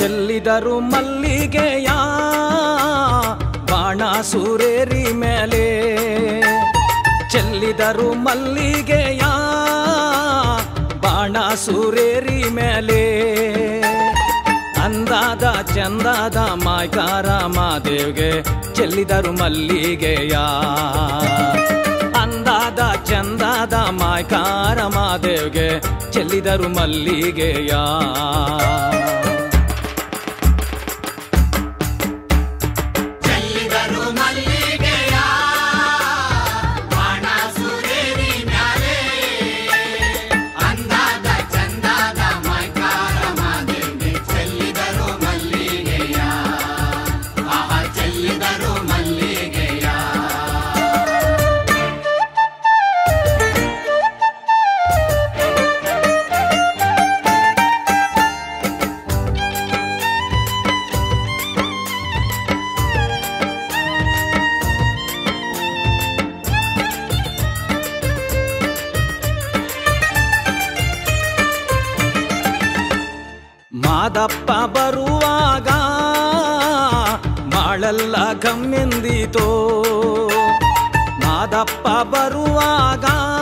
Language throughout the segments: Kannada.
ಚೆಲ್ಲಿದರು ಮಲ್ಲಿಗೆಯ ಬಾಣ ಸೂರೇರಿ ಮೇಲೆ ಚೆಲ್ಲಿದರು ಮಲ್ಲಿಗೆಯ ಬಾಣ ಸೂರೇರಿ ಮೇಲೆ ಅಂದಾದ ಚಂದಾದ ಮಾಯ್ಕಾರ ಮಾದೇವ್ಗೆ ಚೆಲ್ಲಿದರು ಮಲ್ಲಿಗೆಯ ಅಂದಾದ ಚಂದಾದ ಮಾಯ್ಕಾರ ಮಾದೇವ್ಗೆ ಚೆಲ್ಲಿದರು ಮಲ್ಲಿಗೆಯ ಚೆಲ್ಲಿದರು ಮಲ್ಲಿಗೆಯ ಬಾಣ ಸುರೇರಿ ಮ್ಯಾಲೆ ಅಂದಾದ ಚಂದಾದ ಮೈಕಾರ ಮಾದೇವ್ಗೆ ಚೆಲ್ಲಿದರು ಮಲ್ಲಿಗೆಯ ಆಹ ಚೆಲ್ಲಿದರು ಮಲ್ಲಿಗೆಯ ಮಾದಪ್ಪ ಬರುವಾಗ ಮಾಳೆಲ್ಲ ಕಮ್ಮೆಂದಿತೋ ಮಾದಪ್ಪ ಬರುವಾಗ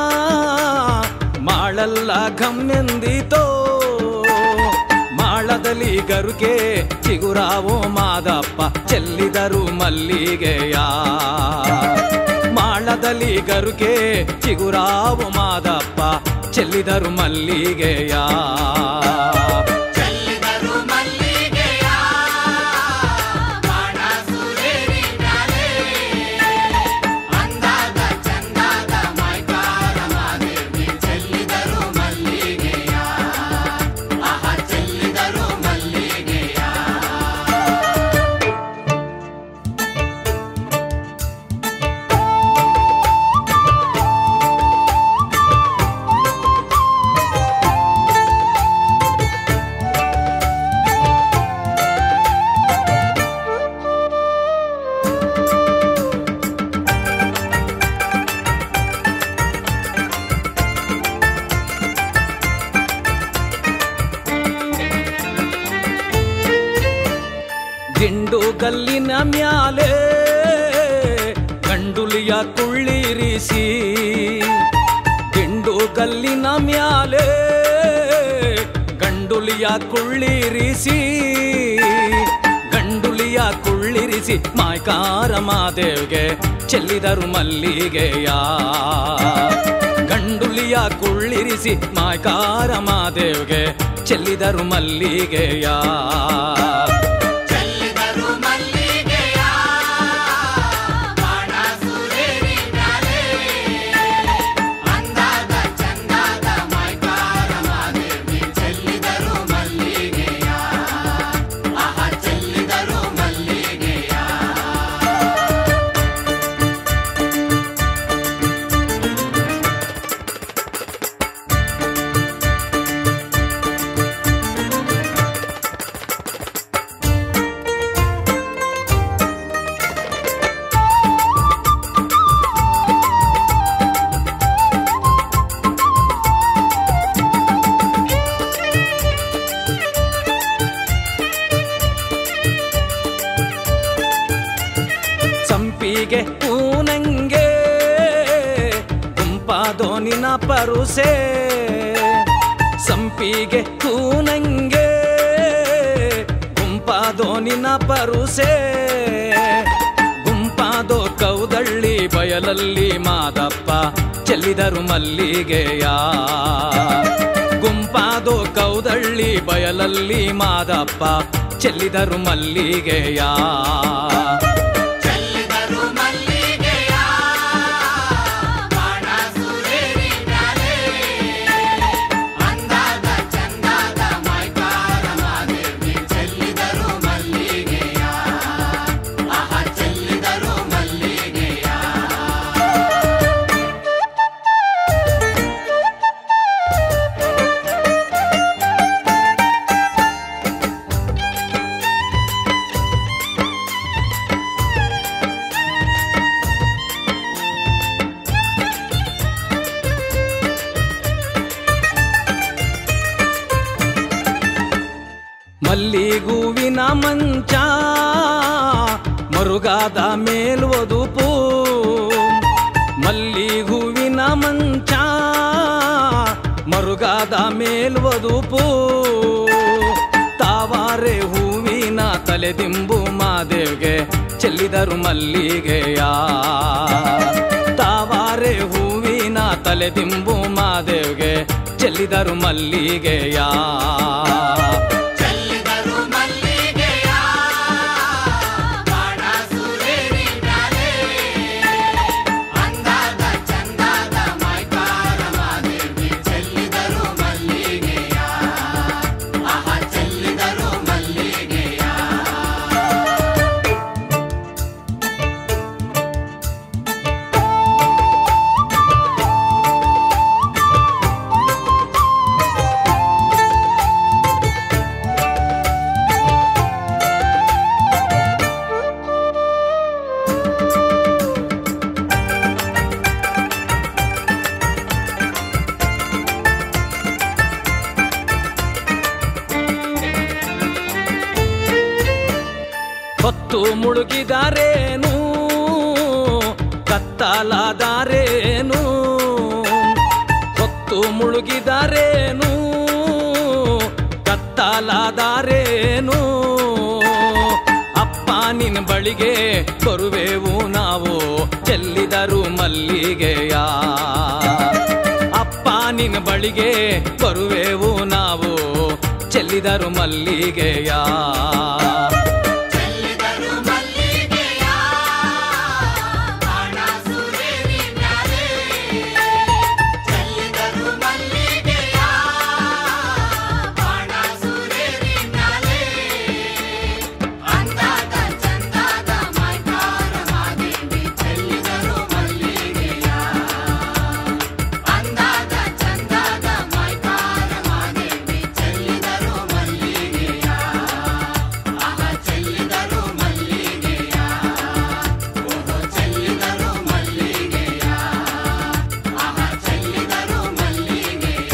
ಮಾಳೆಲ್ಲ ಗಮ್ಮೆಂದಿತೋ ಮಾಳದಲ್ಲಿ ಗರುಗೆ ಚಿಗುರಾವೋ ಮಾದಪ್ಪ ಚೆಲ್ಲಿದರು ಮಲ್ಲಿಗೆಯ ಮಾಳದಲ್ಲಿ ಗರುಗೆ ಚಿಗುರಾವೋ ಮಾದಪ್ಪ ಚೆಲ್ಲಿದರು ಮಲ್ಲಿಗೆಯ ಚೆಲ್ಲಿದರು ಮಲ್ಲಿಗೆಯ ಬಾಣ ಸುರೇರಿ ಮ್ಯಾಲೆ ಅಂದಾದ ಚಂದಾದ ಮೈಕಾರ ಮಾದೇವಿ ಚೆಲ್ಲಿದರು ಮಲ್ಲಿಗೆಯ ಆಹ ಚೆಲ್ಲಿದರು ಮಲ್ಲಿಗೆಯ ಗಿಂಡು ಗಲ್ಲಿನ ಮ್ಯಾಲೆ ಗಂಡುಲಿಯ ಕುಳ್ಳಿರಿಸಿ ಗಿಂಡು ಗಲ್ಲಿನ ಮ್ಯಾಲೆ ಗಂಡುಲಿಯ ಕುಳ್ಳಿರಿಸಿ ಗಂಡುಲಿಯ ಕುಳ್ಳಿರಿಸಿ ಮಾಯ್ಕಾರ ಮಾದೇವ್ಗೆ ಚೆಲ್ಲಿದರು ಮಲ್ಲಿಗೆಯ ಗಂಡುಲಿಯ ಕುಳ್ಳಿರಿಸಿ ಮಾಯ್ಕಾರ ಮಾದೇವ್ಗೆ ಚೆಲ್ಲಿದರು ಮಲ್ಲಿಗೆಯ ಚೆಲ್ಲಿದರು ಮಲ್ಲಿಗೆಯ ಬಾಣ ಸುರೇರಿ ಮ್ಯಾಲೆ ಅಂದಾದ ಚಂದಾದ ಮೈಕಾರ ಮಾದೇವಿ ಚೆಲ್ಲಿದರು ಮಲ್ಲಿಗೆಯ ಆಹ ಚೆಲ್ಲಿದರು ಮಲ್ಲಿಗೆಯ ಸಂಪಿಗೆ ಪೂನಂಗೆ ಗುಂಪಾದೋನಿನ ಪರುಸೆ ಸಂಪಿಗೆ ಪೂನಂಗೆ ಗುಂಪಾದೋನಿನ ಪರುಸೆ ಗುಂಪಾದೋ ಕೌದಳ್ಳಿ ಬಯಲಲ್ಲಿ ಮಾದಪ್ಪ ಚೆಲ್ಲಿದರು ಮಲ್ಲಿಗೆಯ ಗುಂಪಾದೋ ಕೌದಳ್ಳಿ ಬಯಲಲ್ಲಿ ಮಾದಪ್ಪ ಚೆಲ್ಲಿದರು ಮಲ್ಲಿಗೆಯ ಚೆಲ್ಲಿದರು ಮಲ್ಲಿಗೆಯ ಬಾಣ ಸುರೇರಿ ಮ್ಯಾಲೆ ಅಂದಾದ ಚಂದಾದ ಮೈಕಾರ ಮಾದೇವಿ ಚೆಲ್ಲಿದರು ಮಲ್ಲಿಗೆಯ ಆಹ ಚೆಲ್ಲಿದರು ಮಲ್ಲಿಗೆಯ ಮಲ್ಲಿಗೂವಿನ ಮಂಚ ಮರುಗಾದ ಮೇಲ್ವದುಪು ಮಲ್ಲಿಗೂವಿನ ಮಂಚ ಮರುಗಾದ ಮೇಲ್ವದುಪು ತಾವಾರೆ ಹೂವಿನ ತಲೆದಿಂಬು ಮಾದೇವ್ಗೆ ಚೆಲ್ಲಿದರು ಮಲ್ಲಿಗೆಯ ತಾವಾರೆ ಹೂವಿನ ತಲೆದಿಂಬು ಮಾದೇವ್ಗೆ ಚೆಲ್ಲಿದರು ಮಲ್ಲಿಗೆಯ ಚೆಲ್ಲಿದರು ಮಲ್ಲಿಗೆಯ ಬಾಣ ಸುರೇರಿ ಮ್ಯಾಲೆ ಅಂದಾದ ಚಂದಾದ ಮೈಕಾರ ಮಾದೇವಿ ಚೆಲ್ಲಿದರು ಮಲ್ಲಿಗೆಯ ಆಹ ಚೆಲ್ಲಿದರು ಮಲ್ಲಿಗೆಯ ಹೊತ್ತು ಮುಳುಗಿದಾರೇನು ಕತ್ತಲಾದಾರೇನು ಹೊತ್ತು ಮುಳುಗಿದಾರೇನು ಕತ್ತಲಾದಾರೇನು ಅಪ್ಪ ನಿನ್ನ ಬಳಿಗೆ ಬರುವೆವು ನಾವು ಚೆಲ್ಲಿದರು ಮಲ್ಲಿಗೆಯ ಅಪ್ಪ ನಿನ್ನ ಬಳಿಗೆ ಬರುವೆವು ನಾವು ಚೆಲ್ಲಿದರು ಮಲ್ಲಿಗೆಯ ಚೆಲ್ಲಿದರು ಮಲ್ಲಿಗೆಯ ಬಾಣ ಸುರೇರಿ ಮ್ಯಾಲೆ ಚೆಲ್ಲಿದರು ಮಲ್ಲಿಗೆಯ ಬಾಣ ಸುರೇರಿ ಮ್ಯಾಲೆ ಅಂದಾದ ಚಂದಾದ ಮೈಕಾರ ಮಾದೇವಿ ಚೆಲ್ಲಿದರು ಮಲ್ಲಿಗೆಯ ಅಂದಾದ ಚಂದಾದ ಮೈಕಾರ ಮಾದೇವಿ ಚೆಲ್ಲಿದರು ಮಲ್ಲಿಗೆಯ ಆಹ ಚೆಲ್ಲಿದರು ಮಲ್ಲಿಗೆಯ ಓಹೋ ಚೆಲ್ಲಿದರು ಮಲ್ಲಿಗೆಯ ಆಹ ಚೆಲ್ಲಿದರು ಮಲ್ಲಿಗೆಯ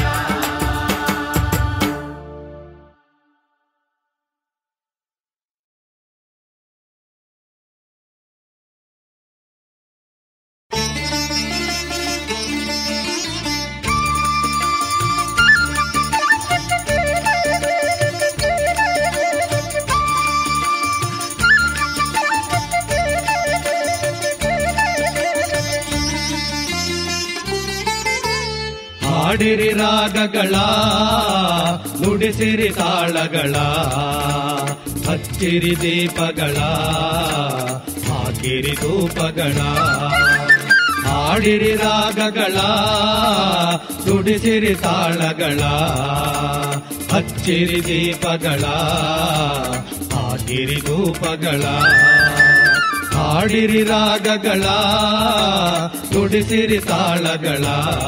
ಹಾಡಿರಿ ರಾಗಗಳ ನುಡಿಸಿರಿ ತಾಳಗಳ ಹಚ್ಚಿರಿ ದೀಪಗಳ ಹಾಕಿರಿ ಧೂಪಗಳ ಹಾಡಿರಿ ರಾಗಗಳ ನುಡಿಸಿರಿ ತಾಳಗಳ ಹಚ್ಚಿರಿ ದೀಪಗಳ ಹಾಕಿರಿ ಧೂಪಗಳ ಹಾಡಿರಿ ರಾಗಗಳ ನುಡಿಸಿರಿ ತಾಳಗಳ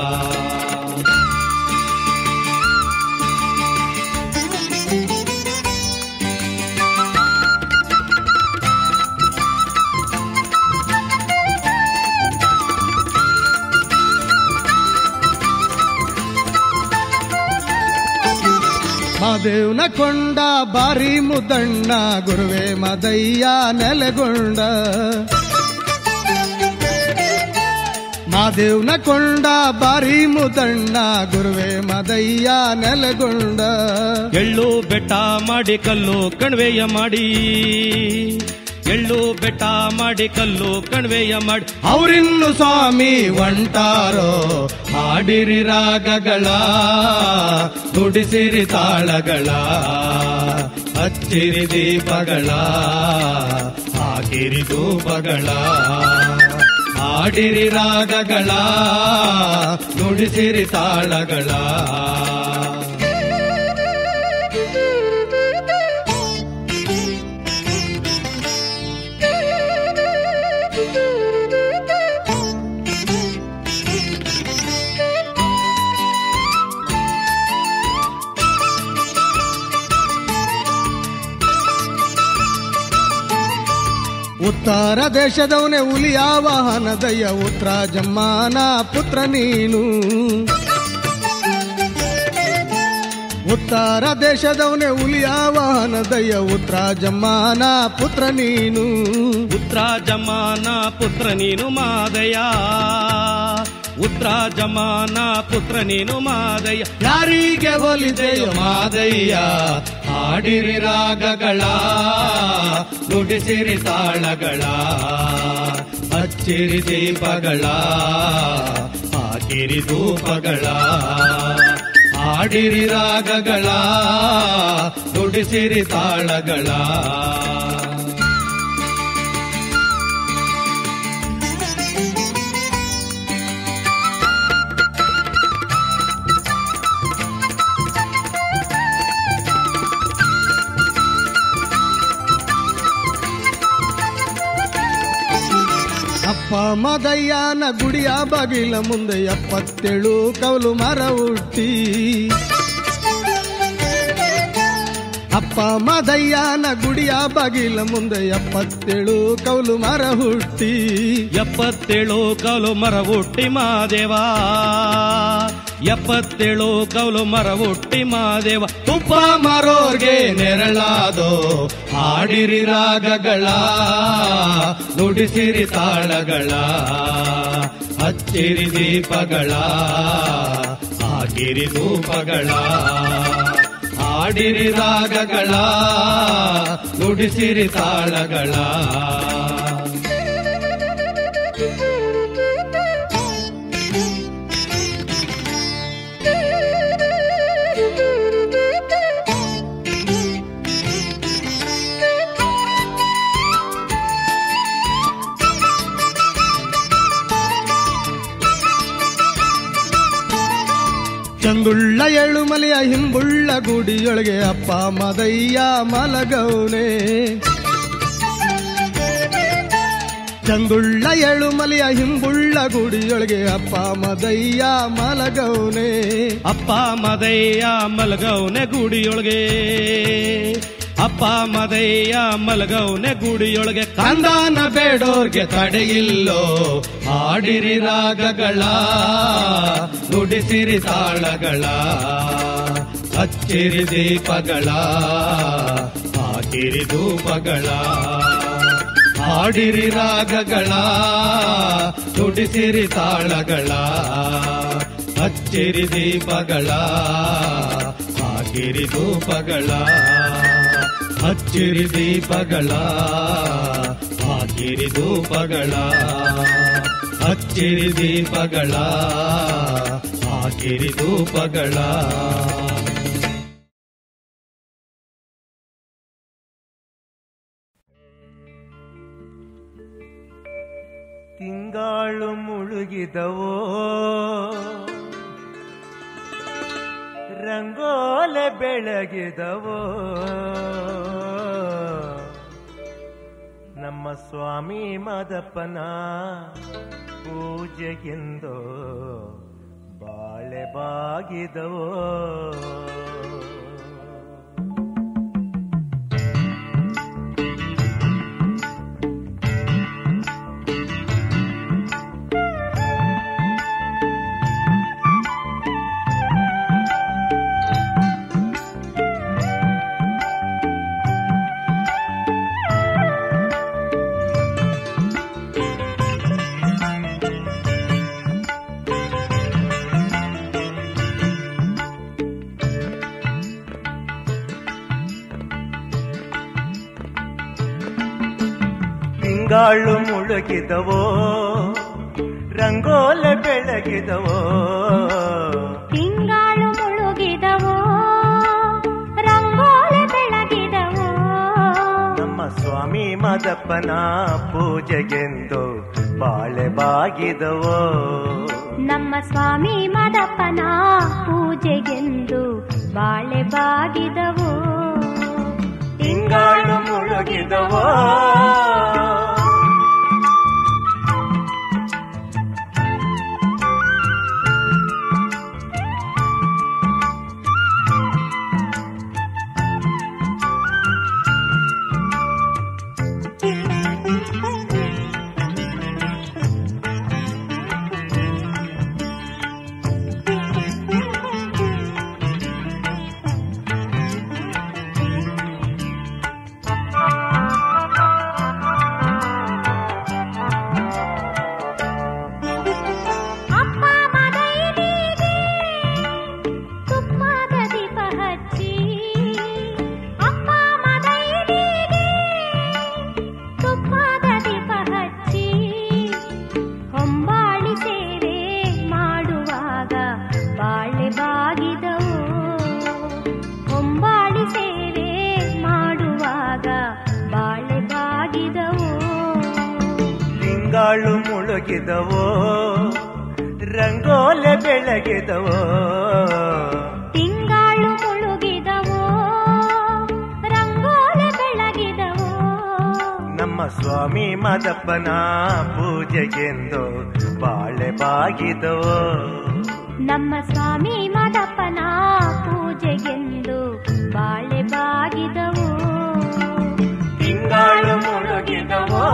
ಮಾದೇವ್ನ ಕೊಂಡ ಬಾರಿ ಮುದಣ್ಣ ಗುರುವೆ ಮದಯ್ಯ ನೆಲೆಗೊಂಡ ಮಾದೇವ್ನ ಕೊಂಡ ಬಾರಿ ಮುದಣ್ಣ ಗುರುವೆ ಮದಯ್ಯ ನೆಲೆಗೊಂಡ ಎಳ್ಳು ಬೆಟ್ಟ ಮಾಡಿ ಕಲ್ಲು ಕಣ್ವೆಯ ಮಾಡಿ ಎಳ್ಳು ಬೆಟ್ಟ ಮಾಡಿ ಕಲ್ಲು ಕಣ್ವೆಯ ಮಾಡಿ ಅವರಿನ್ನು ಸ್ವಾಮಿ ಒಂಟಾರೋ ಹಾಡಿರಿ ರಾಗಗಳ ನುಡಿಸಿರಿ ತಾಳಗಳ ಹಚ್ಚಿರಿ ದೀಪಗಳ ಹಾಕಿರಿ ಧೂಪಗಳ ಹಾಡಿರಿ ರಾಗಗಳ ನುಡಿಸಿರಿ ತಾಳಗಳ ಉತ್ತರ ದೇಶದವನೇ ಹುಲಿಯ ವಾಹನದಯ್ಯ ಉತ್ತರ ಜಮ್ಮಾನ ಪುತ್ರ ನೀನು ಉತ್ತರ ದೇಶದವನೇ ಹುಲಿಯ ವಾಹನದಯ್ಯ ಉತ್ತರ ಜಮ್ಮಾನ ಪುತ್ರ ನೀನು ಉತ್ರ ಜಮಾನ ಪುತ್ರ ನೀನು ಮಾದಯ ಉತ್ರ ಜಮಾನ ಪುತ್ರ ನೀನು ಮಾದಯ ಯಾರಿಗೆ ಒಲಿದೆಯೋ ಮಾದಯ್ಯ ಹಾಡಿರಿ ರಾಗಗಳ ನುಡಿಸಿರಿ ತಾಳಗಳ ಹಚ್ಚಿರಿ ದೀಪಗಳ ಹಾಕಿರಿ ಧೂಪಗಳ ಹಾಡಿರಿ ರಾಗಗಳ ನುಡಿಸಿರಿ ತಾಳಗಳ ಅಪ್ಪ ಮದಯ್ಯನ ಗುಡಿಯ ಬಾಗಿಲ ಮುಂದೆ ಎಪ್ಪತ್ತೇಳು ಕೌಲು ಮರ ಹುಟ್ಟಿ ಅಪ್ಪ ಮದಯ್ಯನ ಗುಡಿಯ ಬಾಗಿಲ ಮುಂದೆ ಎಪ್ಪತ್ತೇಳು ಕೌಲು ಮರ ಹುಟ್ಟಿ ಎಪ್ಪತ್ತೇಳು ಕೌಲು ಮರ ಹುಟ್ಟಿ ಮಾದೇವ ಎಪ್ಪತ್ತೇಳು ಕೌಲು ಮರ ಹುಟ್ಟಿ ಮಾದೇವ ತುಪ್ಪ ಮರೋರ್ಗೆ ನೆರಳಾದೋ ಹಾಡಿರಿ ರಾಗಗಳ ನುಡಿಸಿರಿ ತಾಳಗಳ ಹಚ್ಚಿರಿ ದೀಪಗಳ ಹಾಕಿರಿ ಧೂಪಗಳ ಹಾಡಿರಿ ರಾಗಗಳ ನುಡಿಸಿರಿ ತಾಳಗಳ ಚಂದುಳ್ಳ ಎಳುಮಲೆಯ ಹಿಂಬುಳ್ಳ ಗುಡಿಯೊಳಗೆ ಅಪ್ಪ ಮದಯ್ಯ ಮಲಗೌನೆ ಚಂದುಳ್ಳ ಎಳುಮಲೆಯ ಹಿಂಬುಳ್ಳ ಗುಡಿಯೊಳಗೆ ಅಪ್ಪ ಮದಯ್ಯ ಮಲಗೌನೆ ಅಪ್ಪ ಮದಯ್ಯ ಮಲಗೌನೆ ಗುಡಿಯೊಳಗೆ ಅಪ್ಪ ಮದಯ್ಯ ಮಲಗೌನೆ ಗುಡಿಯೊಳಗೆ ಕಂದಾನ ಬೇಡೋರ್ಗೆ ತಡೆಯಿಲ್ಲೋ ಹಾಡಿರಿ ರಾಗಗಳ ನುಡಿಸಿರಿ ತಾಳಗಳ ಹಚ್ಚಿರಿ ದೀಪಗಳ ಹಾಕಿರಿ ಧೂಪಗಳ ಹಾಡಿರಿ ರಾಗಗಳ ನುಡಿಸಿರಿ ತಾಳಗಳ ಹಚ್ಚಿರಿ ದೀಪಗಳ ಹಾಕಿರಿ ಧೂಪಗಳ ಹಚ್ಚಿರಿ ದೀಪಗಳ ಹಾಕಿರಿ ಧೂಪಗಳ ಹಚ್ಚಿರಿ ದೀಪಗಳ ಹಾಕಿರಿ ಧೂಪಗಳ ತಿಂಗಾಳು ಮುಳುಗಿದವೋ ರಂಗೋಲೆ ಬೆಳಗಿದವೋ ನಮ್ಮ ಸ್ವಾಮಿ ಮದಪ್ಪನ ಪೂಜೆಗೆಂದೋ ಬಾಳೆ ಬಾಗಿದವೋ ತಿಂಗಾಳು ಮುಳುಗಿದವೋ ರಂಗೋಲೆ ಬೆಳಗಿದವೋ ತಿಂಗಾಳು ಮುಳುಗಿದವೋ ರಂಗೋಲೆ ಬೆಳಗಿದವೋ ನಮ್ಮ ಸ್ವಾಮಿ ಮದಪ್ಪನ ಪೂಜೆಗೆಂದು ಬಾಳೆ ಬಾಗಿದವೋ ನಮ್ಮ ಸ್ವಾಮಿ ಮದಪ್ಪನ ಪೂಜೆಗೆಂದು ಬಾಳೆ ಬಾಗಿದವೋ ತಿಂಗಾಳು ಮುಳುಗಿದವೋ ತಿಂಗಳು ಮುಳುಗಿದವೋ ರಂಗೋಲೆ ಬೆಳಗಿದವೋ ತಿಂಗಳು ಮುಳುಗಿದವೋ ರಂಗೋಲೆ ಬೆಳಗಿದವೋ ನಮ್ಮ ಸ್ವಾಮಿ ಮದಪ್ಪನ ಪೂಜೆಗೆಂದು ಬಾಳೆ ಬಾಗಿದವೋ ನಮ್ಮ ಸ್ವಾಮಿ ಮದಪ್ಪನ ಪೂಜೆಗೆಂದು ಬಾಳೆ ಬಾಗಿದವು ತಿಂಗಳು ಮುಳುಗಿದವೋ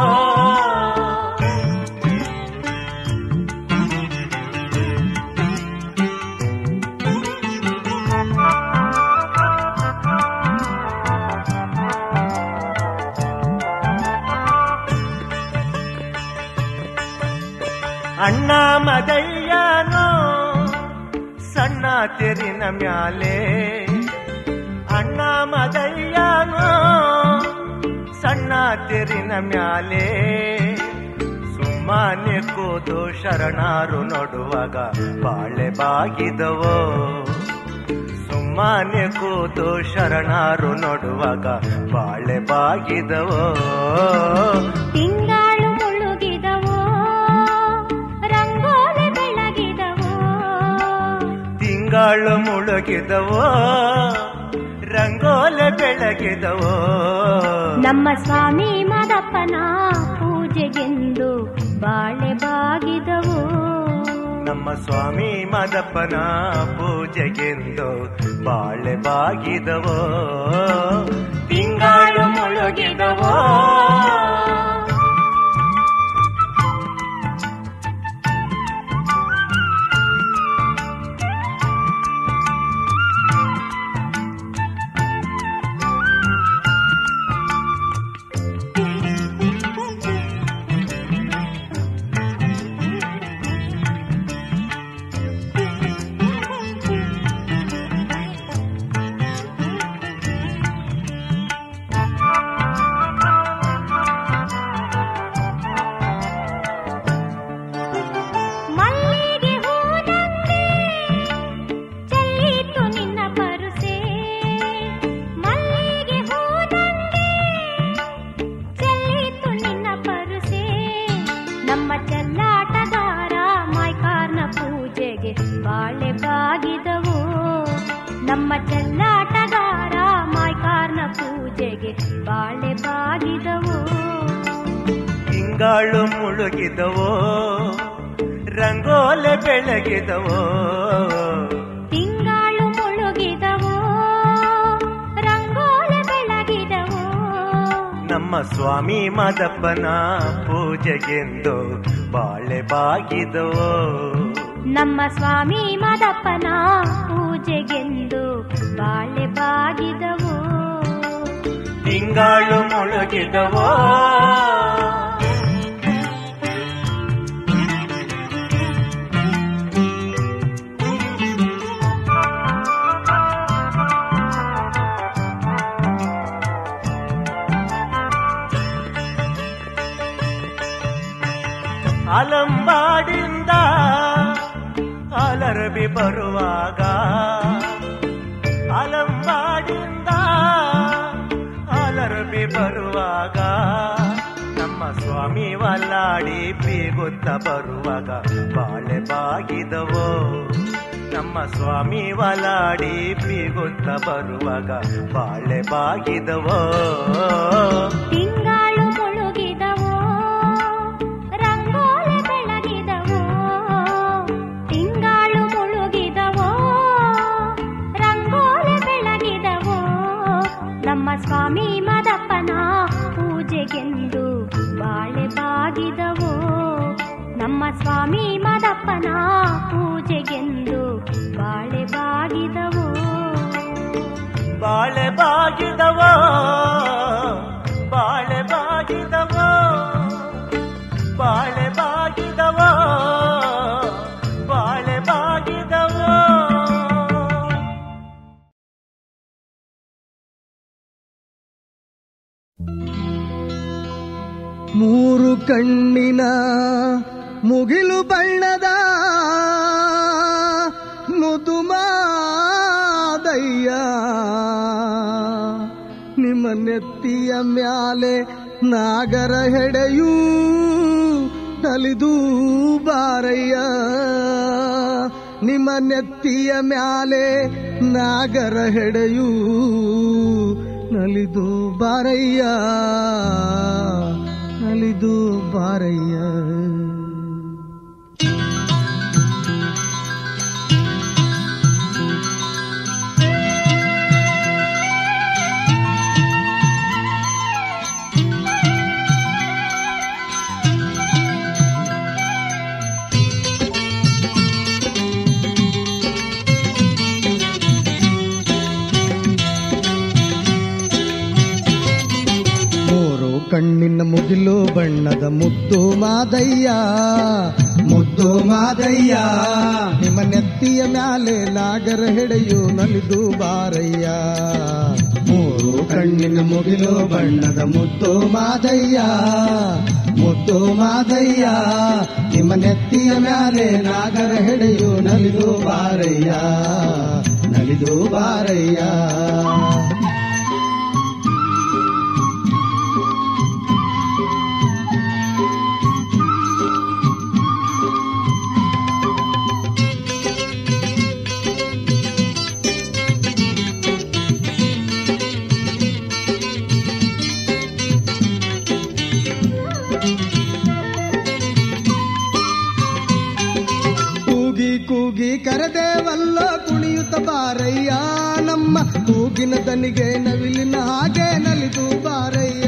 ಅಣ್ಣ ಮದಯ್ಯನೋ ಸಣ್ಣ ತೆರಿನ ಮ್ಯಾಲೆ ಅಣ್ಣ ಮದಯ್ಯನೋ ಸಣ್ಣ ತೆರಿನ ಮ್ಯಾಲೆ ಸುಮ್ಮನೆ ಕೂತು ಶರಣಾರು ನೋಡುವಾಗ ಬಾಳೆ ಬಾಗಿದವೋ ಸುಮ್ಮನೆ ಕೂತು ಶರಣಾರು ನೋಡುವಾಗ ಬಾಳೆ ಬಾಗಿದವೋ ತಿಂಗಳು ಮುಳುಗಿದವೋ ರಂಗೋಲೆ ಬೆಳಗಿದವೋ ತಿಂಗಳು ಮುಳುಗಿದವೋ ರಂಗೋಲೆ ಬೆಳಗಿದವೋ ನಮ್ಮ ಸ್ವಾಮಿ ಮದಪ್ಪನ ಪೂಜೆಗೆಂದು ಬಾಳೆ ಬಾಗಿದವು ನಮ್ಮ ಸ್ವಾಮಿ ಮದಪ್ಪನ ಪೂಜೆಗೆಂದು ಬಾಳೆ ಬಾಗಿದವೋ ತಿಂಗಳು ಮುಳುಗಿದವೋ ಮಲ್ಲಿಗೆ ಹೂದಂಗೆ ಚೆಲ್ಲಿತು ನಿನ್ನ ಪರುಸೆ ಮಲ್ಲಿಗೆ ಹೂದಂಗೆ ಚೆಲ್ಲಿತು ನಿನ್ನ ಪರುಸೆ ನಮ್ಮ ಚೆಲ್ಲಾಟಗಾರ ಮೈಕಾರ್ನ ಪೂಜೆಗೆ ಬಾಳೆ ಬಾಗಿದವು ನಮ್ಮ ಚೆಲ್ಲಾಟಗಾರ ಮೈಕಾರ್ನ ಪೂಜೆಗೆ ಬಾಳೆ ಬಾಗಿದವು ತಿಂಗಳು ಮುಳುಗಿದವೋ ರಂಗೋಲೆ ಬೆಳಗಿದವೋ ತಿಂಗಳು ಮುಳುಗಿದವೋ ರಂಗೋಲೆ ಬೆಳಗಿದವೋ ನಮ್ಮ ಸ್ವಾಮಿ ಮದಪ್ಪನ ಪೂಜೆಗೆಂದು ಬಾಳೆ ಬಾಗಿದವೋ ನಮ್ಮ ಸ್ವಾಮಿ ಮದಪ್ಪನ ಪೂಜೆಗೆಂದು ಬಾಳೆ ಬಾಗಿದವು ತಿಂಗಳು ಮುಳುಗಿದವೋ ಅಲಂಬಾಡಿಂದ ಅಲರಬಿ ಬರುವಾಗ ಅಲಂಬಾಡಿಂದ ಅಲರಬಿ ಬರುವಾಗ ನಮ್ಮ ಸ್ವಾಮಿ ವಲ್ಲಾಡಿ ಬೀಗುತ್ತ ಬರುವಾಗ ಬಾಳೆ ಬಾಗಿದವೋ ನಮ್ಮ ಸ್ವಾಮಿ ವಲಾಡಿ ಬೀಗುತ್ತ ಬರುವಾಗ ಬಾಳೆ ಬಾಗಿದವೋ ತಿಂಗಳು ಮುಳುಗಿದವೋ ರಂಗೋಲೆ ಬೆಳಗಿದವೋ ತಿಂಗಳು ಮುಳುಗಿದವೋ ರಂಗೋಲೆ ಬೆಳಗಿದವೋ ನಮ್ಮ ಸ್ವಾಮಿ ಮದಪ್ಪನ ಪೂಜೆಗೆಂದು ಬಾಳೆ ಬಾಗಿದವೋ ನಮ್ಮ ಸ್ವಾಮಿ ಮದಪ್ಪನ ಪೂಜೆಗೆಂದು ಬಾಳೆ ಬಾಗಿದವೋ ಬಾಳೆ ಬಾಗಿದವೋ ಬಾಳೆ ಬಾಗಿದವೋ ಬಾಳೆ ಬಾಗಿದವೋ ಬಾಳೆ ಬಾಗಿದವೋ ಮೂರು ಕಣ್ಣಿನ ಮುಗಿಲು ಬಣ್ಣದ ಮುದುಮಾದಯ್ಯ ನಿಮ್ಮ ನೆತ್ತಿಯ ಮ್ಯಾಲೆ ನಾಗರ ಹೆಡೆಯೂ ನಲಿದು ಬಾರಯ್ಯ ನಿಮ್ಮ ನೆತ್ತಿಯ ಮ್ಯಾಲೆ ನಾಗರ ಹೆಡೆಯು ನಲಿದು ಬಾರಯ್ಯ ನಲಿದು ಬಾರಯ್ಯ ಮೂರು ಕಣ್ಣಿನ ಮುಗಿಲು ಬಣ್ಣದ ಮುದ್ದು ಮಾದಯ್ಯ ಮುದ್ದು ಮಾದಯ್ಯ ನಿಮ್ಮ ನೆತ್ತಿಯ ಮ್ಯಾಲೆ ನಾಗರ ಹೆಡೆಯು ನಲಿದು ಬಾರಯ್ಯ ಮೂರು ಕಣ್ಣಿನ ಮುಗಿಲು ಬಣ್ಣದ ಮುದ್ದು ಮಾದಯ್ಯ ಮುದ್ದು ಮಾದಯ್ಯ ನಿಮ್ಮ ನೆತ್ತಿಯ ಮ್ಯಾಲೆ ನಾಗರ ಹೆಡೆಯು ನಲಿದು ಬಾರಯ್ಯ ನಲಿದು ಬಾರಯ್ಯ ಕೂಗಿ ಕೂಗಿ ಕರೆದೇವಲ್ಲ ಕುಣಿಯುತ್ತ ಬಾರಯ್ಯ ನಮ್ಮ ಕೂಗಿನ ದನಿಗೆ ನವಿಲಿನ ಹಾಗೆ ನಲಿದು ಬಾರಯ್ಯ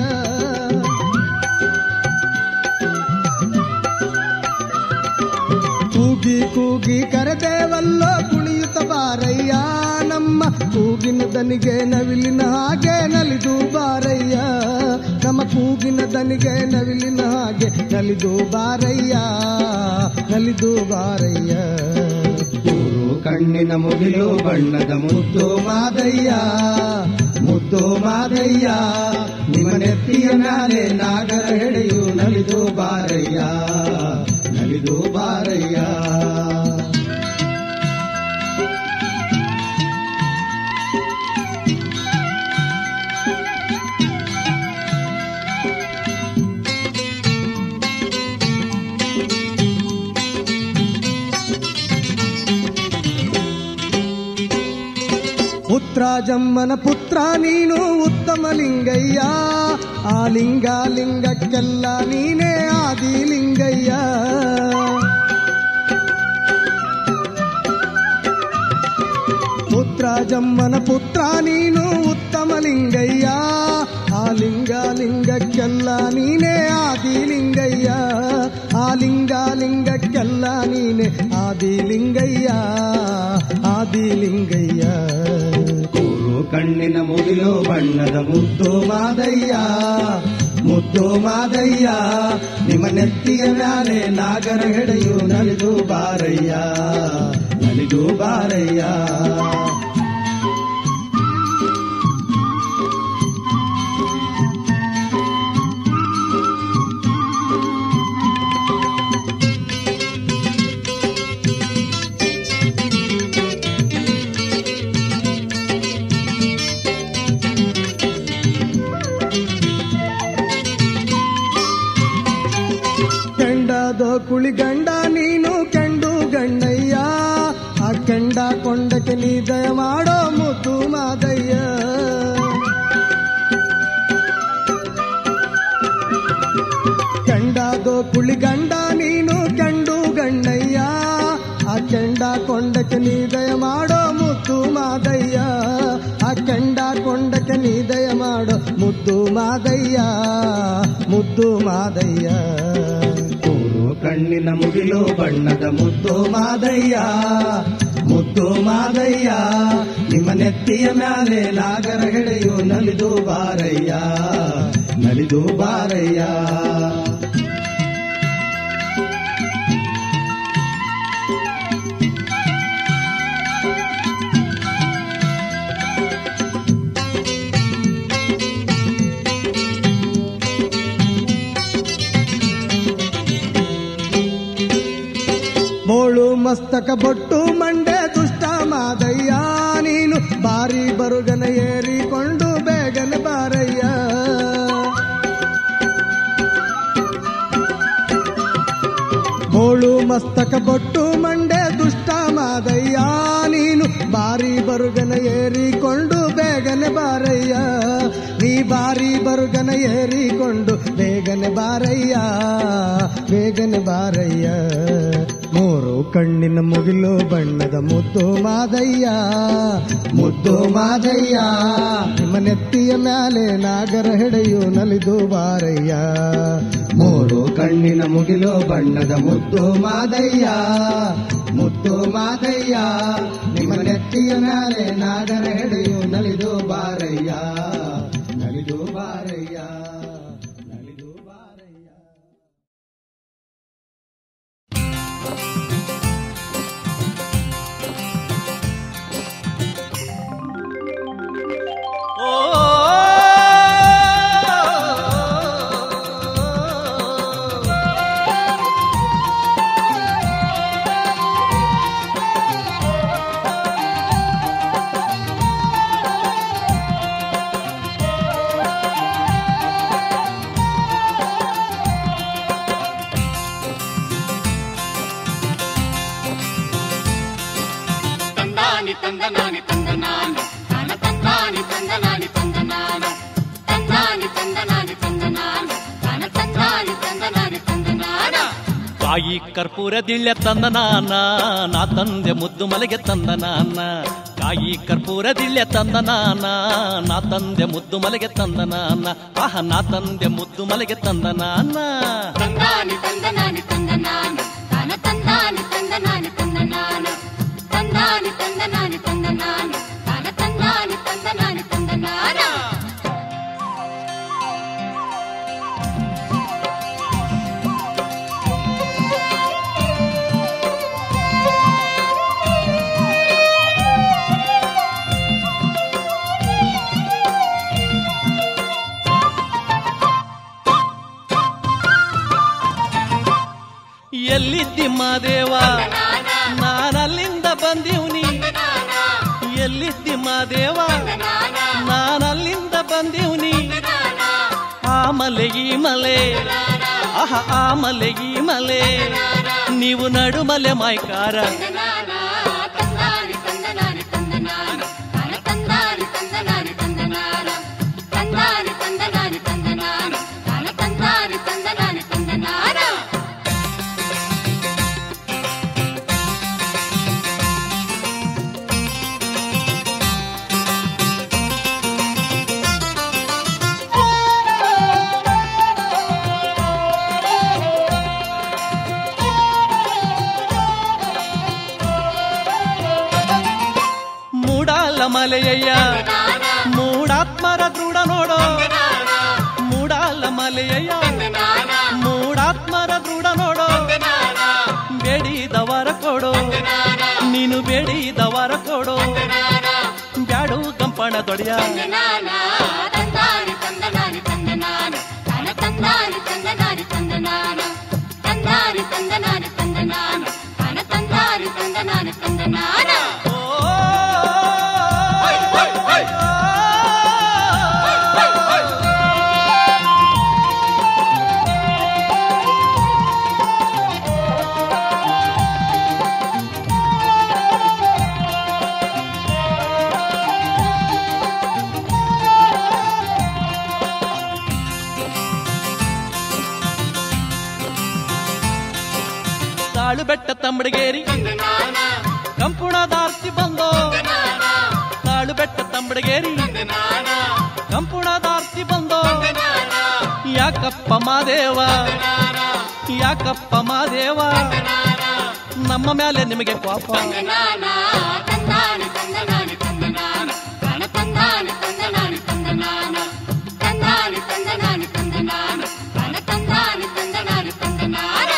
ಕೂಗಿ ಕೂಗಿ ಕರೆದೇವಲ್ಲ ಕುಣಿಯುತ್ತ ಬಾರಯ್ಯ ನಮ್ಮ ಕೂಗಿನ ದನಿಗೆ ನವಿಲಿನ ಹಾಗೆ ನಲಿದು ಬಾರಯ್ಯ ನಮ್ಮ ಕೂಗಿನ ದನಿಗೆ ನವಿಲಿನ ಹಾಗೆ ನಲಿದು ಬಾರಯ್ಯ ನಲಿದು ಬಾರಯ್ಯ ಮೂರು ಕಣ್ಣಿನ ಮುಗಿಲು ಬಣ್ಣದ ಮುದ್ದು ಮಾದಯ್ಯ ಮುದ್ದು ಮಾದಯ್ಯ ನಿಮ್ಮ ನೆತ್ತಿಯ ಮ್ಯಾಲೆ ನಾಗರ ಹೆಡೆಯು ನಲಿದು ಬಾರಯ್ಯ ನಲಿದು ಬಾರಯ್ಯ ಪುತ್ರ ಜಮ್ಮನ ಪುತ್ರ ನೀನು ಉತ್ತಮ ಲಿಂಗಯ್ಯ ಆ ಲಿಂಗ ಲಿಂಗಕ್ಕೆಲ್ಲ ನೀನೇ ಆದಿ ಲಿಂಗಯ್ಯ ಪುತ್ರ ಜಮ್ಮನ ಪುತ್ರ ನೀನು ಉತ್ತಮ ಲಿಂಗಯ್ಯ ಆ ಲಿಂಗ ಲಿಂಗಕ್ಕೆಲ್ಲ ನೀನೇ ಆದಿ ಲಿಂಗಯ್ಯ ಆ ಲಿಂಗ ಲಿಂಗಕ್ಕೆಲ್ಲ ನೀನೆ ಆದಿ ಲಿಂಗಯ್ಯ ಆದಿ ಲಿಂಗಯ್ಯ ಕೂರು ಕಣ್ಣಿನ ಮುಗಿಲು ಬಣ್ಣದ ಮುದ್ದು ಮಾದಯ್ಯ ಮುದ್ದು ಮಾದಯ್ಯ ನಿಮ್ಮ ನೆತ್ತಿಯ ಮ್ಯಾಲೆ ನಾಗರ ಹೆಡೆಯು ನಲಿದು ಬಾರಯ್ಯ ನಲಿದು ಬಾರಯ್ಯ ಕೆಂಡದ ಕುಳಿಗಂಡ ನೀನು ಕೆಂಡು ಗಂಡಯ್ಯ ಆ ಕೆಂಡ ಕೊಂಡಕ್ಕೆ ನೀ ದಯ ಮಾಡೋ ಮುದ್ದು ಮಾದಯ್ಯ ಕೆಂಡದ ಕುಳಿಗಂಡ ನೀನು ಕೆಂಡು ಗಂಡಯ್ಯ ಆ ಕೆಂಡ ಕೊಂಡಕ್ಕೆ ನೀ ದಯ ಮಾಡೋ ಮುದ್ದು ಮಾದಯ್ಯ ಆ ಕೆಂಡ ಕೊಂಡಕ್ಕೆ ನೀ ದಯ ಮಾಡೋ ಮುದ್ದು ಮಾದಯ್ಯ ಮುದ್ದು ಮಾದಯ್ಯ ಮೂರು ಕಣ್ಣಿನ ಮುಗಿಲು ಬಣ್ಣದ ಮುದ್ದು ಮಾದಯ್ಯ ಮುದ್ದು ಮಾದಯ್ಯ ನಿಮ್ಮ ನೆತ್ತಿಯ ಮ್ಯಾಲೆ ನಾಗರ ಹೆಡೆಯು ನಲಿದು ಬಾರಯ್ಯ ನಲಿದು ಬಾರಯ್ಯ ಬೋಳು ಮಸ್ತಕ ಬೊಟ್ಟು ಮಂಡೆ ದುಷ್ಟ ಮಾದಯ್ಯ ನೀನು ಬಾರಿ ಬರುಗನ ಏರಿಕೊಂಡು ಬೇಗನೆ ಬಾರಯ್ಯ ಮಸ್ತಕ ಬೊಟ್ಟು ಮಂಡೆ ದುಷ್ಟ ಮಾದಯ್ಯ ನೀನು ಬಾರಿ ಬರುಗನ ಏರಿಕೊಂಡು ಬೇಗನೆ ಬಾರಯ್ಯ ನೀ ಬಾರಿ ಬರುಗನ ಏರಿಕೊಂಡು ಬೇಗನೆ ಬಾರಯ್ಯ ಬೇಗನೆ ಬಾರಯ್ಯ ಮೂರು ಕಣ್ಣಿನ ಮುಗಿಲು ಬಣ್ಣದ ಮುದ್ದು ಮಾದಯ್ಯ ಮುದ್ದು ಮಾದಯ್ಯ ನಿಮ್ಮ ನೆತ್ತಿಯ ಮ್ಯಾಲೆ ನಾಗರ ಹೆಡೆಯು ನಲಿದು ಬಾರಯ್ಯ ಮೂರು ಕಣ್ಣಿನ ಮುಗಿಲು ಬಣ್ಣದ ಮುದ್ದು ಮಾದಯ್ಯ ಮುದ್ದು ಮಾದಯ್ಯ ನಿಮ್ಮ ನೆತ್ತಿಯ ಮ್ಯಾಲೆ ನಾಗರ ಹೆಡೆಯು ನಲಿದು ಬಾರಯ್ಯ ನಲಿದು ಬಾರಯ್ಯ ನಲಿದು ಬಾರಯ್ಯ ತಂದಾನಿ ತಂದನಾನಿ ತಂದನಾನ ತಾನ ತಂದಾನಿ ತಂದನಾನಿ ತಂದನಾನ ತಂದಾನಿ ತಂದನಾನಿ ತಂದನಾನ ತಾನ ತಂದಾನಿ ತಂದನಾನಿ ತಂದನಾನ ಕಾಯಿ ಕರ್ಪೂರ ದಿಳ್ಳೆ ತಂದ ನಾನ ನಾ ತಂದೆ ಮುದ್ದು ಮಲೆಗೆ ತಂದ ನಾನ ಕಾಯಿ ಕರ್ಪೂರ ದಿಳ್ಳೆ ತಂದ ನಾನ ನಾ ತಂದೆ ಮುದ್ದು ಮಲೆಗೆ ತಂದ ನಾನ ಆಹ ನಾ ತಂದೆ ಮುದ್ದು ಮಲೆಗೆ ತಂದ ನಾನ ತಂದಾನಿ ತಂದನಾನಿ ತಂದನಾನ ತಾನ ತಂದಾನಿ ತಂದನಾನಿ ತಂದನಾನ ತಂದಾನಿ ತಂದನಾನಿ ತಂದನಾನ ತಾನ ತಂದಾನಿ ತಂದನಾನಿ ತಂದನಾನ ಎಲ್ಲಿದ್ದಿ ಮಾದೇವ ನಾನಲ್ಲಿಂದ ಬಂದಿವ್ನಿ ಎಲ್ಲಿದ್ದಿ ಮಾದೇವ ನಾನಲ್ಲಿಂದ ಬಂದಿವ್ನಿ ಆ ಮಲೆ ಈ ಮಲೆ ಆಹ ಆ ಮಲೆ ಈ ಮಲೆ ನೀವು ನಡುಮಲೆ ಮಾಯ್ಕಾರ ತಂದಾನಿ ತಂದನಾನಿ ತಂದನಾನ ತಾನ ತಂದಾನಿ ತಂದನಾನಿ ತಂದನಾನ ತಂದಾನಿ ತಂದನಾನಿ ತಂದನಾನ ತಾನ ತಂದಾನಿ ತಂದನಾನಿ ತಂದನಾನ ಮೂಡಾಲ ಮಲೆಯಯ್ಯ ಮೂಡಾತ್ಮರ ದೃಢ ನೋಡೋ ಮೂಡಾಲ ಮಲೆಯಯ್ಯ ಮೂಡಾತ್ಮರ ದೃಢ ನೋಡೋ ಬೇಡಿದವರ ಕೊಡೋ ನೀನು ಬೇಡಿದವರ ಕೊಡೋ ಬ್ಯಾಡು ಕಂಪಣ ದೊಡೆಯ ತಂದಾನಿ ತಂದನಾನಿ ತಂದನಾನ ತಾನ ತಂದಾನಿ ತಂದನಾನಿ ತಂದನಾನ ತಂದಾನಿ ತಂದನಾನಿ ತಂದನಾನ ತಾನ ತಂದಾನಿ ತಂದನಾನಿ ತಂದನಾನ ತಾಳು ಬೆಟ್ಟ ತಮ್ಮಡಿಗೇರಿ ಕಂಪುಣದಾರ್ತಿ ಬಂದೋ ತಾಳು ಬೆಟ್ಟ ತಮ್ಮಡಿಗೇರಿ ಕಂಪುಣದಾರ್ತಿ ಬಂದೋ ಯಾಕಪ್ಪ ಮಾದೇವ ಯಾಕಪ್ಪ ಮಾದೇವ ನಮ್ಮ ಮೇಲೆ ನಿಮಗೆ ಕೋಪ ತಂದಾನಿ ತಂದನಾನಿ ತಂದನಾನ ತಾನ ತಂದಾನಿ ತಂದನಾನಿ ತಂದನಾನ ತಂದಾನಿ ತಂದನಾನಿ ತಂದನಾನ ತಾನ ತಂದಾನಿ ತಂದನಾನಿ ತಂದನಾನ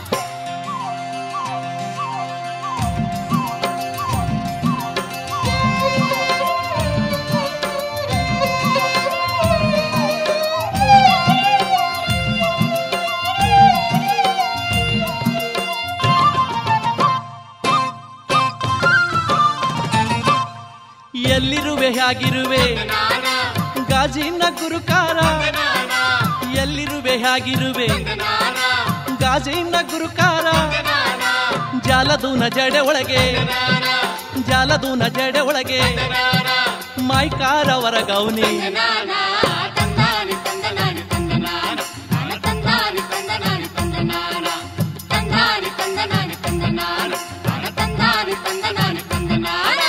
ಎಲ್ಲಿರುವೆ ಹೇಗಿರುವೆ ಗಾಜಿನ ಗುರುಕಾರ ಎಲ್ಲಿರುವೆ ಹೇಗಿರುವೆ ಗಾಜಿನ ಗಾಜಿನ ಗುರುಕಾರ ಜಾಲದೂನ ಜಡೆ ಒಳಗೆ ಜಾಲದೂನ ಜಡೆ ಒಳಗೆ ಮೈಕಾರವರ ಗೌನಿ ತಂದಾನಿ ತಂದನಾನಿ ತಂದನಾನ ತಾನ ತಂದಾನಿ ತಂದನಾನಿ ತಂದನಾನ ತಂದಾನಿ ತಂದನಾನಿ ತಂದನಾನ ತಾನ ತಂದಾನಿ ತಂದನಾನಿ ತಂದನಾನ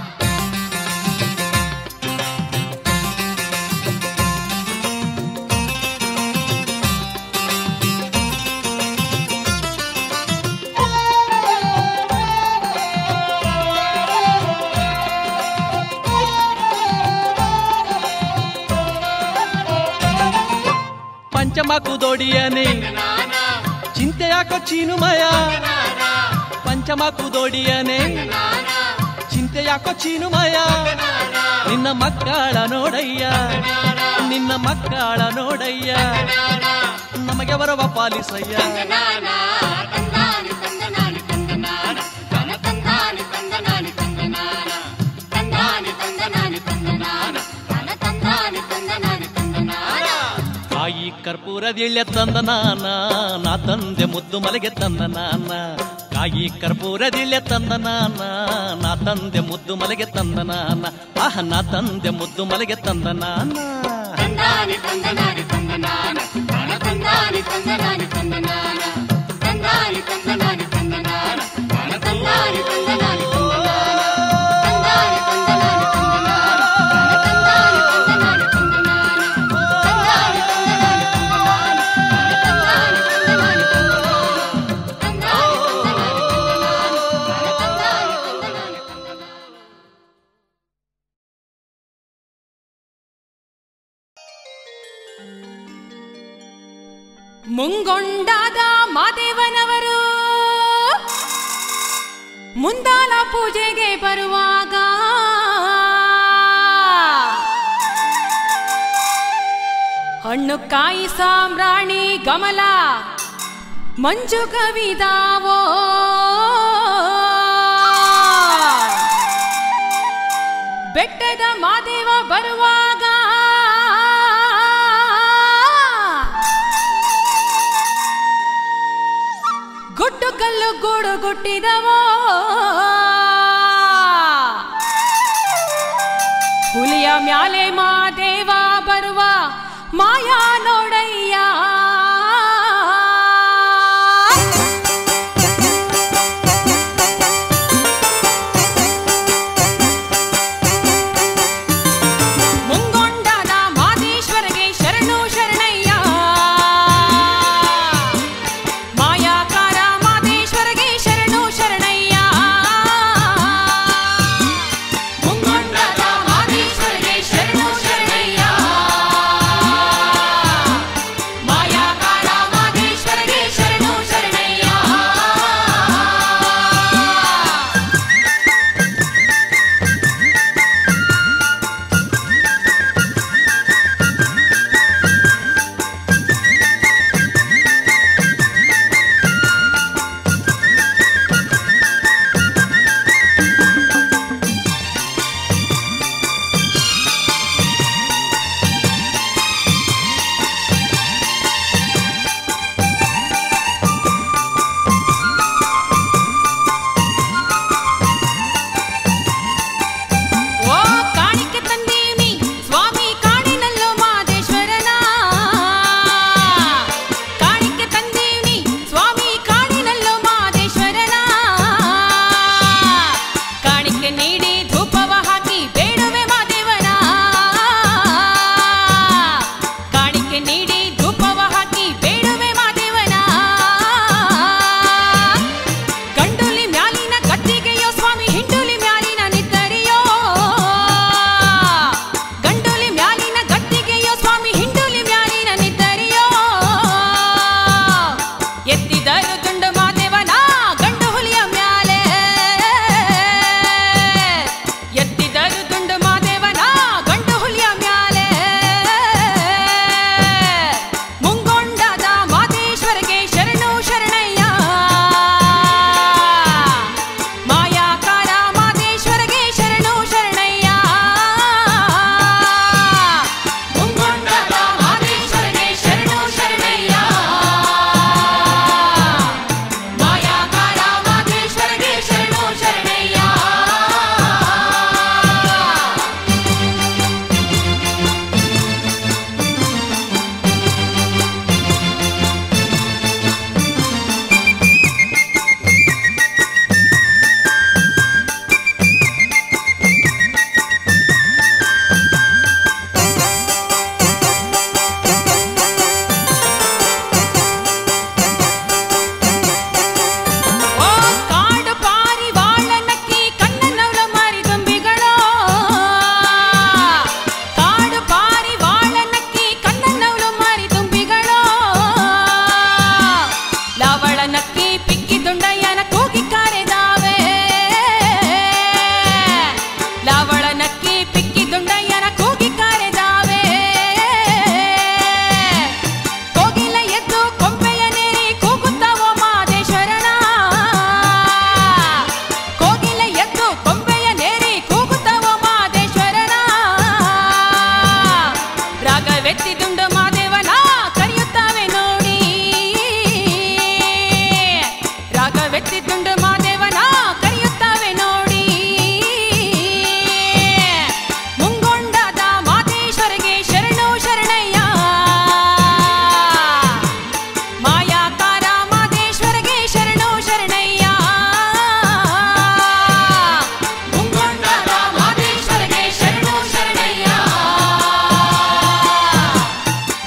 ಪಂಚಮಕು ದೋಡಿಯನೆ ಚಿಂತೆ ಯಾಕೋ ಚೀನುಮಯ ಪಂಚಮಕು ದೋಡಿಯನೆ ಚಿಂತೆ ಯಾಕೋ ಚೀನುಮಯ ನಿನ್ನ ಮಕ್ಕಳ ನೋಡಯ್ಯ ನಿನ್ನ ಮಕ್ಕಳ ನೋಡಯ್ಯ ನಮಗೆ ಬರವ ಪಾಲಿಸಯ್ಯ ತಂದಾನಿ ತಂದನಾನಿ ತಂದನಾನ ತಾನ ತಂದಾನಿ ತಂದನಾನಿ ತಂದನಾನ ತಂದಾನಿ ತಂದನಾನಿ ತಂದನಾನ ತಾನ ತಂದಾನಿ ತಂದನಾನಿ ತಂದನಾನ ತಾಯಿ ಕರ್ಪೂರದಿಳ್ಳೆ ತಂದ ನಾನ ನಾ ತಂದೆ ಮುದ್ದು ಮಲೆಗೆ ತಂದ ನಾನ ಕಾಯಿ ಕರ್ಪೂರದಿಳ್ಳೆ ತಂದ ನಾನ ನಾ ತಂದೆ ಮುದ್ದು ಮಲೆಗೆ ತಂದ ನಾನ ಆಹ ನಾ ತಂದೆ ಮುದ್ದು ಮಲೆಗೆ ತಂದ ನಾನ ತಂದಾನಿ ತಂದನಾನಿ ತಂದನಾನ ತಾನ ತಂದಾನಿ ತಂದನಾನಿ ತಂದನಾನ ತಂದಾನಿ ತಂದನಾನಿ ತಂದನಾನ ತಾನ ತಂದಾನಿ ತಂದನಾನಿ ತಂದನಾನ ತಂದಾನಿ ತಂದನಾನಿ ತಂದನಾನ ತಾನ ತಂದಾನಿ ತಂದನಾನಿ ತಂದನಾನ ತಂದಾನಿ ತಂದನಾನಿ ತಂದನಾನ ತಾನ ತಂದಾನಿ ತಂದನಾನಿ ತಂದನಾನ ತಂದಾನಿ ತಂದನಾನಿ ತಂದನಾನ ತಾನ ತಂದಾನಿ ತಂದನಾನಿ ತಂದನಾನ ಮುಂಗೊಂಡಾದ ಮಾದೇವನವರು ಮುಂದಾಲ ಪೂಜೆಗೆ ಬರುವಾಗ ಹಣ್ಣು ಕಾಯಿ ಸಾಮ್ರಾಣಿ ಗಮಲ ಮಂಜು ಕವಿದಾವೋ ಬೆಟ್ಟದ ಮಾದೇವ ಬರುವಾಗ ಗುಡ್ಡು ಕಲ್ಲು ಗೂಡು ಗುಟ್ಟಿದವೋ ಹುಲಿಯ ಮ್ಯಾಲೆ ಮಾದೇವ ಬರುವ ಮಾಯಾ ನೋಡಯ್ಯ ಮುಂಗೊಂಡಾದ ಮಾದೇಶ್ವರಗೆ ಶರಣು ಶರಣಯ್ಯ ಮಾಯಾಕಾರ ಮಾದೇಶ್ವರಗೆ ಶರಣು ಶರಣಯ್ಯ ಮುಂಗೊಂಡಾದ ಮಾದೇಶ್ವರಗೆ ಶರಣು ಶರಣಯ್ಯ ರಾಗವೆತ್ತಿದ್ದುಂಡು ಮಾದೇವನ ಕರೆಯುತ್ತಾವೆ ನೋಡಿ ರಾಗವೆತ್ತಿದ್ದುಂಡು ಮಾದೇವನ ಕರೆಯುತ್ತಾವೆ ನೋಡಿ ಮುಂಗೊಂಡದ ಮಾತೇಶ್ವರಿಗೆ ಶರಣು ಶರಣಯ್ಯ ಮಾಯಾಕಾರ ಮಾದೇಶ್ವರಿಗೆ ಶರಣು ಶರಣಯ್ಯ ಮುಂಗೊಂಡದ ಮಾದೇಶ್ವರಿಗೆ ಶರಣು ಶರಣಯ್ಯ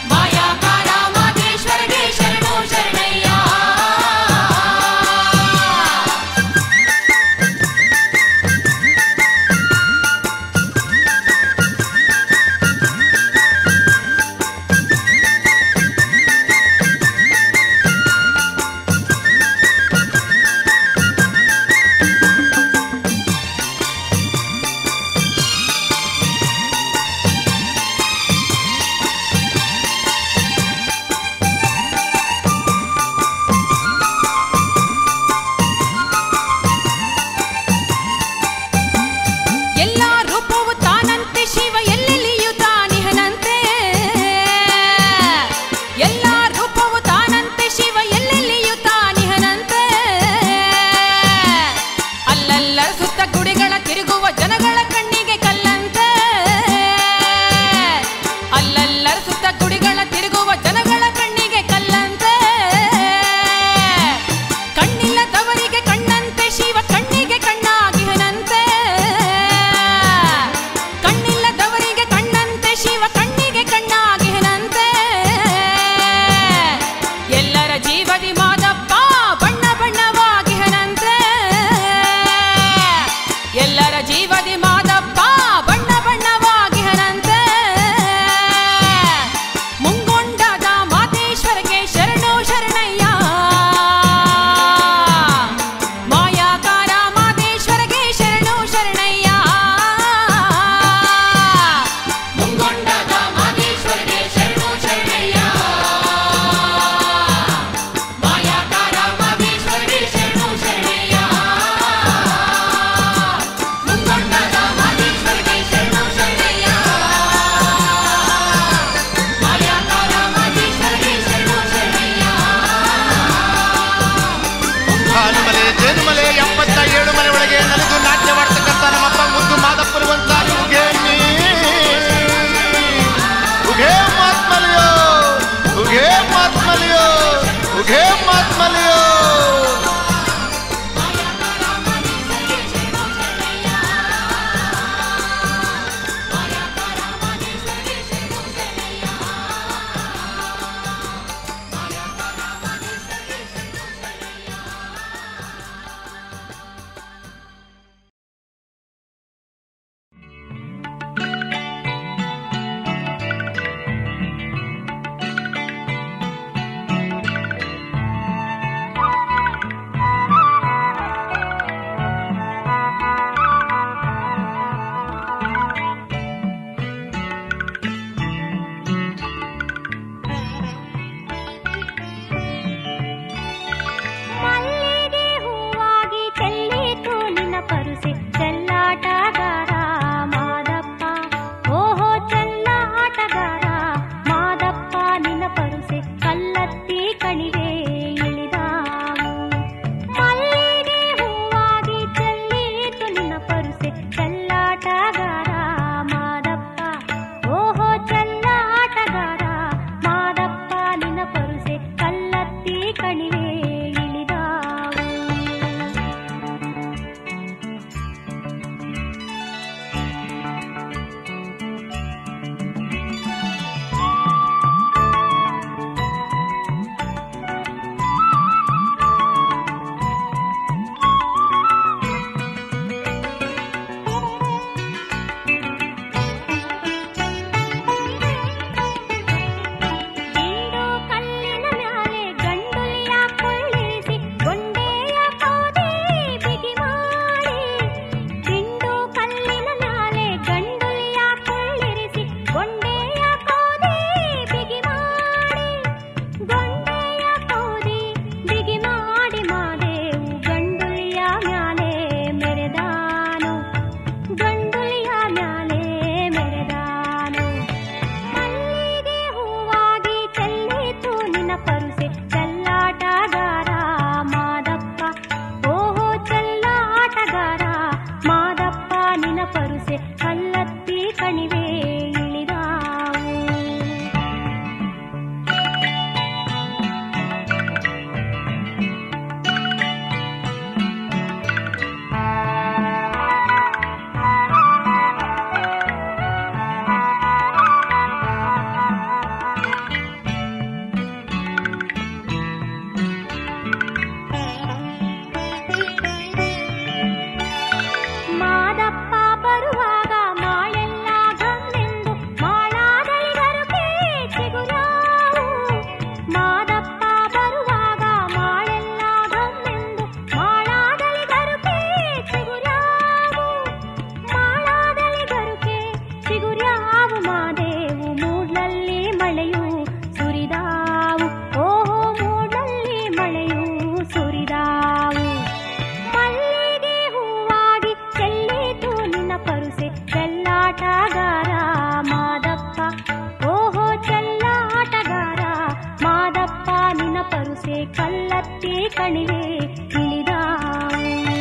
ಪರುಸೆ ಕಲ್ಲತ್ತಿ ಕಣಿವೆ ಇಳಿದಾವು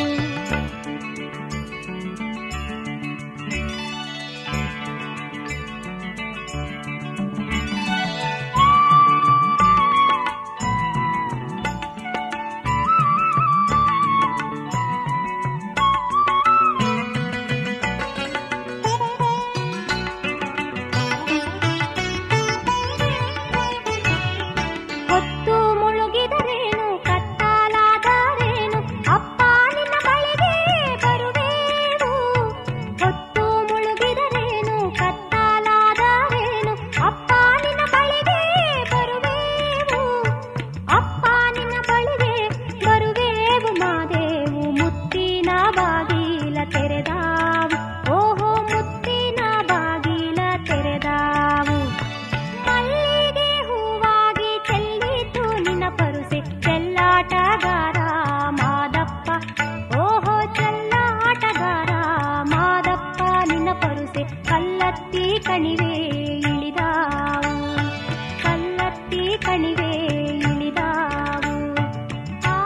ಹೊತ್ತು ಮುಳುಗಿದರೇನು ಕತ್ತಲಾದರೇನು ಅಪ್ಪ ನಿನ್ನ ಬಳಿಗೆ ಬರುವೇನು ಹೊತ್ತು ಮುಳುಗಿದರೇನು ಕತ್ತಲಾದರೇನು ಅಪ್ಪ ನಿನ್ನ ಬಳಿಗೆ ಬರುವೇವು ಅಪ್ಪ ನಿನ್ನ ಬಳಿಗೆ ಬರುವೇವು ಮಾದೇವು ಮುತ್ತಿನ ಬಾಗಿಲ ತೆರೆದಾವು ಓಹೋ ಮುತ್ತಿನ ಬಾಗಿಲ ತೆರೆದಾವು ಮಲ್ಲಿಗೆ ಹೂವಾಗಿ ಚೆಲ್ಲಿತು ನಿನ್ನ ಪರುಸೆ ಚೆಲ್ಲಾಟಗಾರ ಮಾದಪ್ಪ ಓಹೋ ಚೆಲ್ಲಾಟಗಾರ ಮಾದಪ್ಪ ನಿನ್ನ ಪರುಸೆ ಕಲ್ಲತ್ತಿ ಕಣಿವೆ ಇಳಿದಾವು ಕಲ್ಲತ್ತಿ ಕಣಿವೆ ಇಳಿದಾವು ಆ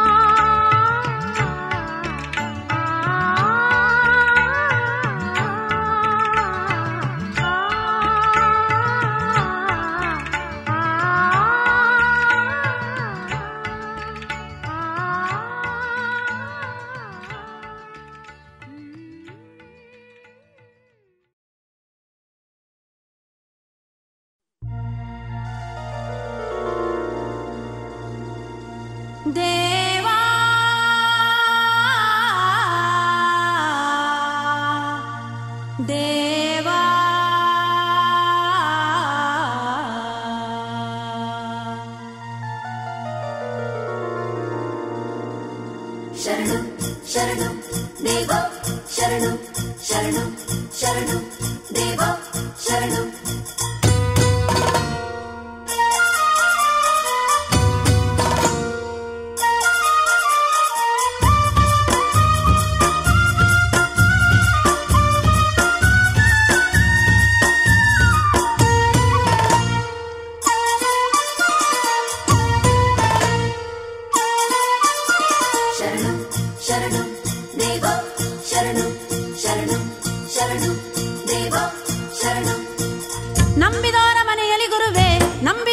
ದೇವಾ ದೇವಾ ಶರಣು ಶರಣು ದೇವ ಶರಣು ಶರಣು ಶರಣು ದೇವ ಶರಣು ಶರಣು ಶರಣು ದೇವ ಶರಣು ಶರಣು ಶರಣು ದೇವ ಶರಣು ನಂಬಿದವರ ಮನೆಯಲ್ಲಿ ಗುರುವೇ ನಂಬಿ